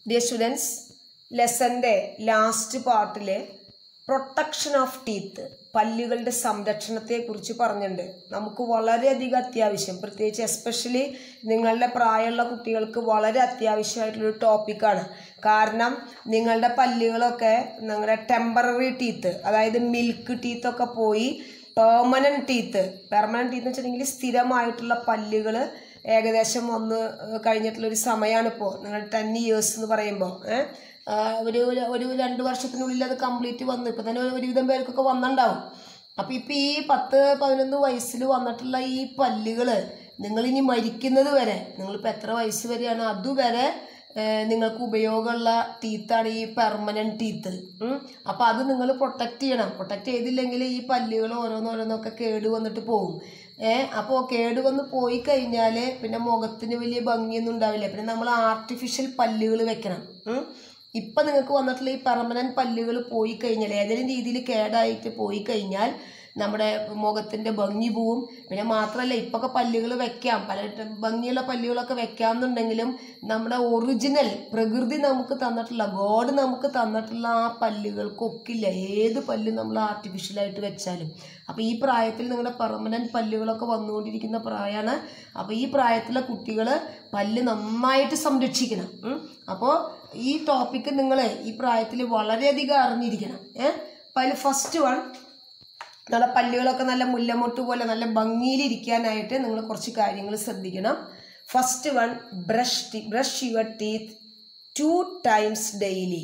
Dear students ലെസൻ്റെ last പാർട്ടിൽ protection of teeth പല്ലുകളുടെ സംരക്ഷണത്തെക്കുറിച്ച് പറഞ്ഞിട്ടുണ്ട് നമുക്ക് വളരെയധികം അത്യാവശ്യം പ്രത്യേകിച്ച് എസ്പെഷ്യലി നിങ്ങളുടെ പ്രായമുള്ള കുട്ടികൾക്ക് വളരെ അത്യാവശ്യമായിട്ടുള്ളൊരു ടോപ്പിക്കാണ് കാരണം നിങ്ങളുടെ പല്ലുകളൊക്കെ നിങ്ങളുടെ ടെമ്പററി ടീത്ത് അതായത് മിൽക്ക് ടീത്തൊക്കെ പോയി പെർമനൻറ്റ് ടീത്ത് പെർമനൻറ്റ് ടീത്ത് എന്ന് വെച്ചിട്ടുണ്ടെങ്കിൽ സ്ഥിരമായിട്ടുള്ള പല്ലുകൾ ഏകദേശം വന്ന് കഴിഞ്ഞിട്ടുള്ളൊരു സമയമാണ് ഇപ്പോൾ നിങ്ങൾ ടെൻ ഇയേഴ്സ് എന്ന് പറയുമ്പോൾ ഒരു ഒരു- ഒരു രണ്ട് വർഷത്തിനുള്ളിൽ അത് കംപ്ലീറ്റ് വന്നു ഇപ്പം തന്നെ ഒരുവിധം പേർക്കൊക്കെ വന്നിട്ടുണ്ടാവും അപ്പം ഇപ്പം ഈ പത്ത് പതിനൊന്ന് വയസ്സിൽ വന്നിട്ടുള്ള ഈ പല്ലുകൾ നിങ്ങളിനി മരിക്കുന്നത് വരെ നിങ്ങളിപ്പോൾ എത്ര വയസ്സ് വരെയാണ് അതുവരെ ഏഹ് നിങ്ങൾക്ക് ഉപയോഗമുള്ള ടീത്താണ് ഈ പെർമനൻറ്റ് ടീത്ത് അപ്പോൾ അത് നിങ്ങൾ പ്രൊട്ടക്റ്റ് ചെയ്യണം പ്രൊട്ടക്റ്റ് ചെയ്തില്ലെങ്കിൽ ഈ പല്ലുകൾ ഓരോന്നോരോന്നൊക്കെ കേട് വന്നിട്ട് പോകും ഏഹ് അപ്പോൾ കേട് വന്ന് പോയി കഴിഞ്ഞാൽ പിന്നെ മുഖത്തിന് വലിയ ഭംഗിയൊന്നും ഉണ്ടാവില്ല പിന്നെ നമ്മൾ ആർട്ടിഫിഷ്യൽ പല്ലുകൾ വെക്കണം ഉം. ഇപ്പം നിങ്ങൾക്ക് വന്നിട്ടുള്ള ഈ പെർമനൻറ്റ് പല്ലുകൾ പോയി കഴിഞ്ഞാൽ ഏതെങ്കിലും രീതിയിൽ കേടായിട്ട് പോയി കഴിഞ്ഞാൽ നമ്മുടെ മുഖത്തിൻ്റെ ഭംഗി പോവും പിന്നെ മാത്രമല്ല ഇപ്പൊക്കെ പല്ലുകൾ വെക്കാം പല ട- ഭംഗിയുള്ള പല്ലുകളൊക്കെ വെക്കാമെന്നുണ്ടെങ്കിലും നമ്മുടെ ഒറിജിനൽ പ്രകൃതി നമുക്ക് തന്നിട്ടുള്ള ഗോഡ് നമുക്ക് തന്നിട്ടുള്ള ആ പല്ലുകൾക്കൊക്കില്ല ഏത് പല്ല് നമ്മൾ ആർട്ടിഫിഷ്യലായിട്ട് വെച്ചാലും അപ്പോൾ ഈ പ്രായത്തിൽ നിങ്ങളുടെ പെർമനൻറ്റ് പല്ലുകളൊക്കെ വന്നുകൊണ്ടിരിക്കുന്ന പ്രായമാണ് അപ്പോൾ ഈ പ്രായത്തിലെ കുട്ടികൾ പല്ല് നന്നായിട്ട് സംരക്ഷിക്കണം അപ്പോൾ ഈ ടോപ്പിക്ക് നിങ്ങൾ ഈ പ്രായത്തിൽ വളരെയധികം അറിഞ്ഞിരിക്കണം ഏഹ് അപ്പോൾ അതിൽ ഫസ്റ്റ് വൺ നമ്മുടെ പല്ലുകളൊക്കെ നല്ല മുല്ലമൊട്ട് പോലെ നല്ല ഭംഗിയിലിരിക്കാനായിട്ട് നിങ്ങൾ കുറച്ച് കാര്യങ്ങൾ ശ്രദ്ധിക്കണം first one brush brush your teeth two times daily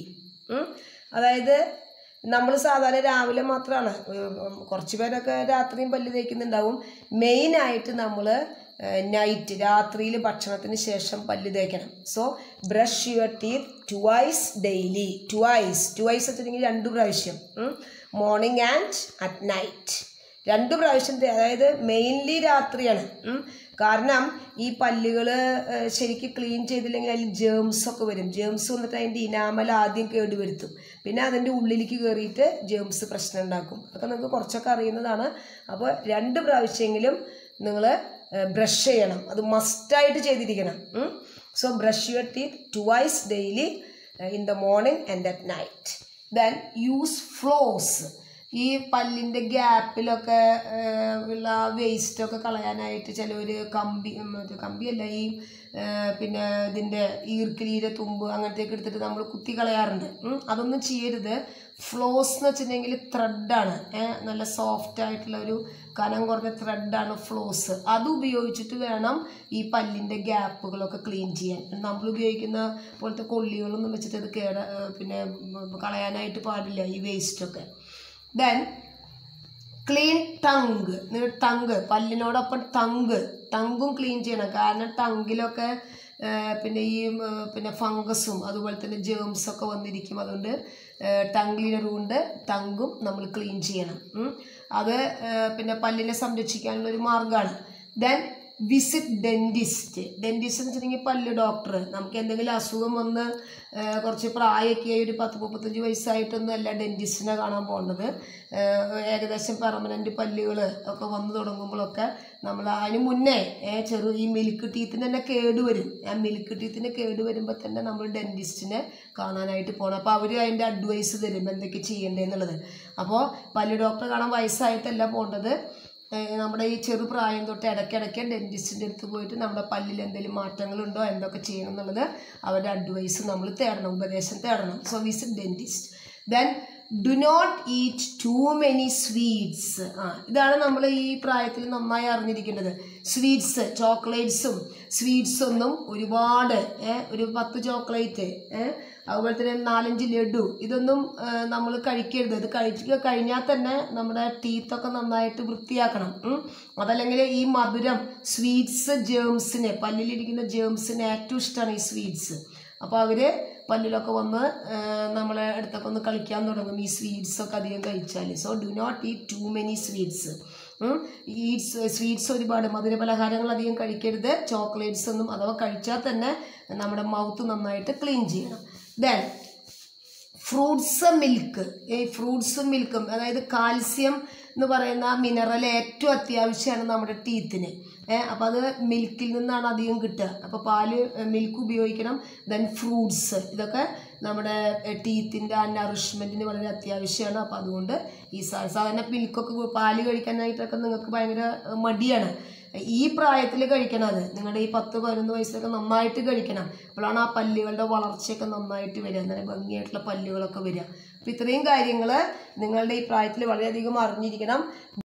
അതായത് നമ്മൾ സാധാരണ രാവിലെ മാത്രമാണ് കുറച്ച് പേരൊക്കെ രാത്രിയും പല്ല് തേക്കുന്നുണ്ടാവും മെയിനായിട്ട് നമ്മൾ നൈറ്റ് രാത്രിയിൽ ഭക്ഷണത്തിന് ശേഷം പല്ല് തേക്കണം so brush your teeth twice daily twice twice വെച്ചിട്ടുണ്ടെങ്കിൽ രണ്ട് പ്രാവശ്യം മോർണിംഗ് ആൻഡ് അറ്റ് നൈറ്റ് രണ്ട് പ്രാവശ്യം തേ- അതായത് മെയിൻലി രാത്രിയാണ് ഉം. കാരണം ഈ പല്ലുകൾ ശരിക്കും ക്ലീൻ ചെയ്തില്ലെങ്കിൽ അതിൽ ജേംസ് ഒക്കെ വരും ജേംസ് വന്നിട്ട് അതിൻ്റെ ഇനാമൽ ആദ്യം കേടുവരുത്തും പിന്നെ അതിൻ്റെ ഉള്ളിലേക്ക് കയറിയിട്ട് ജേംസ് പ്രശ്നം ഉണ്ടാക്കും അതൊക്കെ നിങ്ങൾക്ക് കുറച്ചൊക്കെ അറിയുന്നതാണ് അപ്പോൾ രണ്ട് പ്രാവശ്യമെങ്കിലും നിങ്ങൾ ബ്രഷ് ചെയ്യണം അത് മസ്റ്റായിട്ട് ചെയ്തിരിക്കണം so brush your teeth twice daily in the morning and at night then use floss ഈ പല്ലിൻ്റെ ഗ്യാപ്പിലൊക്കെ ഏഹ്, ഉള്ള വേസ്റ്റൊക്കെ കളയാനായിട്ട് ചിലവർ കമ്പി ഉം, മറ്റേ കമ്പിയല്ല ഈ ഏഹ്, പിന്നെ ഇതിൻ്റെ ഈർക്കിലീരെ തുമ്പ് അങ്ങനത്തെയൊക്കെ എടുത്തിട്ട് നമ്മൾ കുത്തി കളയാറുണ്ട് ഉം. അതൊന്നും ചെയ്യരുത് ഫ്ലോസ് എന്ന് വെച്ചിട്ടുണ്ടെങ്കിൽ ത്രെഡാണ് നല്ല സോഫ്റ്റ് ആയിട്ടുള്ള ഒരു കനം കുറഞ്ഞ ത്രെഡാണ് ഫ്ലോസ് അത് ഉപയോഗിച്ചിട്ട് വേണം ഈ പല്ലിൻ്റെ ഗ്യാപ്പുകളൊക്കെ ക്ലീൻ ചെയ്യാൻ നമ്മൾ ഉപയോഗിക്കുന്ന പോലത്തെ കൊള്ളികളൊന്നും വെച്ചിട്ട് അത് കേട ഏഹ്, പിന്നെ ഉം, കളയാനായിട്ട് പാടില്ല ഈ വേസ്റ്റൊക്കെ ദെൻ ക്ലീൻ ടങ് നിങ്ങൾ ടങ് പല്ലിനോടൊപ്പം ടങ് ടങ്കും ക്ലീൻ ചെയ്യണം കാരണം ടങ്ങിലൊക്കെ പിന്നെ ഈ ഉം, പിന്നെ ഫംഗസും അതുപോലെ തന്നെ ജേംസ് ഒക്കെ വന്നിരിക്കും അതുകൊണ്ട് ടങ് ക്ലീനർ കൊണ്ട് ടങ്കും നമ്മൾ ക്ലീൻ ചെയ്യണം ഉം. അത് ഏഹ്, പിന്നെ പല്ലിനെ സംരക്ഷിക്കാനുള്ള ഒരു മാർഗ്ഗമാണ് ദെൻ വിസിറ്റ് ഡെൻറ്റിസ്റ്റ് ഡെൻറ്റിസ്റ്റ് എന്ന് വെച്ചിട്ടുണ്ടെങ്കിൽ പല്ല് ഡോക്ടർ നമുക്ക് എന്തെങ്കിലും അസുഖം വന്ന് ഏഹ്, കുറച്ച് പ്രായമൊക്കെ ആയി ഒരു പത്ത് മുപ്പത്തഞ്ച് വയസ്സായിട്ടൊന്നും അല്ല ഡെൻറ്റിസ്റ്റിനെ കാണാൻ പോകേണ്ടത് ഏഹ്, ഏകദേശം പെർമനൻറ്റ് പല്ലുകൾ ഒക്കെ വന്നു തുടങ്ങുമ്പോഴൊക്കെ നമ്മൾ അതിന് മുന്നേ ഏഹ്, ചെറു ഈ മിൽക്ക് ടീത്തിന് തന്നെ കേടുവരും ആ മിൽക്ക് ടീത്തിന് കേട് വരുമ്പോൾ തന്നെ നമ്മൾ ഡെൻറ്റിസ്റ്റിനെ കാണാനായിട്ട് പോകണം അപ്പോൾ അവർ അതിൻ്റെ അഡ്വൈസ് തരും എന്തൊക്കെ ചെയ്യേണ്ടതെന്നുള്ളത് അപ്പോൾ പല്ല് ഡോക്ടറെ കാണാൻ വയസ്സായിട്ടല്ല പോകേണ്ടത് ഏഹ് നമ്മുടെ ഈ ചെറു പ്രായം തൊട്ട് ഇടയ്ക്കിടയ്ക്ക് ഡെൻറ്റിസ്റ്റിൻ്റെ അടുത്ത് പോയിട്ട് നമ്മുടെ പല്ലിൽ എന്തെങ്കിലും മാറ്റങ്ങളുണ്ടോ എന്തൊക്കെ ചെയ്യണം എന്നുള്ളത് അവരുടെ അഡ്വൈസ് നമ്മൾ തേടണം ഉപദേശം തേടണം so visit dentist then do not eat too many sweets ആ ഇതാണ് നമ്മൾ ഈ പ്രായത്തിൽ നന്നായി അറിഞ്ഞിരിക്കേണ്ടത് സ്വീറ്റ്സ് ചോക്ലേറ്റ്സും സ്വീറ്റ്സ് ഒന്നും ഒരുപാട് ഏ, ഒരു പത്ത് ചോക്ലേറ്റ് ഏഹ് അതുപോലെ തന്നെ നാലഞ്ച് ലഡു ഇതൊന്നും നമ്മൾ കഴിക്കരുത് ഇത് കഴിക്കുക കഴിഞ്ഞാൽ തന്നെ നമ്മുടെ ടീത്തൊക്കെ നന്നായിട്ട് വൃത്തിയാക്കണം ഉം. അതല്ലെങ്കിൽ ഈ മധുരം സ്വീറ്റ്സ് ജേംസിന് പല്ലിലിരിക്കുന്ന ജേംസിന് ഏറ്റവും ഇഷ്ടമാണ് ഈ സ്വീറ്റ്സ് അപ്പോൾ അവർ പല്ലിലൊക്കെ വന്ന് ആ, നമ്മളെ അടുത്തൊക്കെ ഒന്ന് കളിക്കാൻ തുടങ്ങും ഈ സ്വീറ്റ്സ് ഒക്കെ അധികം കഴിച്ചാൽ so do not eat too many sweets ഈ സ്വീറ്റ്സ് ഒരുപാട് മധുര പലഹാരങ്ങൾ അധികം കഴിക്കരുത് ചോക്ലേറ്റ്സ് ഒന്നും അഥവാ കഴിച്ചാൽ തന്നെ നമ്മുടെ മൗത്ത് നന്നായിട്ട് ക്ലീൻ ചെയ്യണം ദെൻ ഫ്രൂട്ട്സ് മിൽക്ക് ഈ ഫ്രൂട്ട്സും മിൽക്കും അതായത് കാൽസ്യം എന്ന് പറയുന്ന മിനറൽ ഏറ്റവും അത്യാവശ്യമാണ് നമ്മുടെ ടീത്തിന് ഏഹ് അപ്പോൾ അത് മിൽക്കിൽ നിന്നാണ് അധികം കിട്ടുക അപ്പോൾ പാല് മിൽക്ക് ഉപയോഗിക്കണം ദെൻ ഫ്രൂട്ട്സ് ഇതൊക്കെ നമ്മുടെ ടീത്തിൻ്റെ ആ നറിഷ്മെൻറ്റിന് വളരെ അത്യാവശ്യമാണ് അപ്പോൾ അതുകൊണ്ട് ഈ സാ- സാധാരണ മിൽക്കൊക്കെ പാല് കഴിക്കാനായിട്ടൊക്കെ നിങ്ങൾക്ക് ഭയങ്കര ഏഹ്, മടിയാണ് ഈ പ്രായത്തിൽ കഴിക്കണം അത് നിങ്ങളുടെ ഈ പത്ത് പതിനൊന്ന് വയസ്സിലൊക്കെ നന്നായിട്ട് കഴിക്കണം അപ്പോഴാണ് ആ പല്ലുകളുടെ വളർച്ചയൊക്കെ നന്നായിട്ട് വരിക നല്ല ഭംഗിയായിട്ടുള്ള പല്ലുകളൊക്കെ വരിക അപ്പോൾ ഇത്രയും കാര്യങ്ങൾ നിങ്ങളുടെ ഈ പ്രായത്തിൽ വളരെയധികം അറിഞ്ഞിരിക്കണം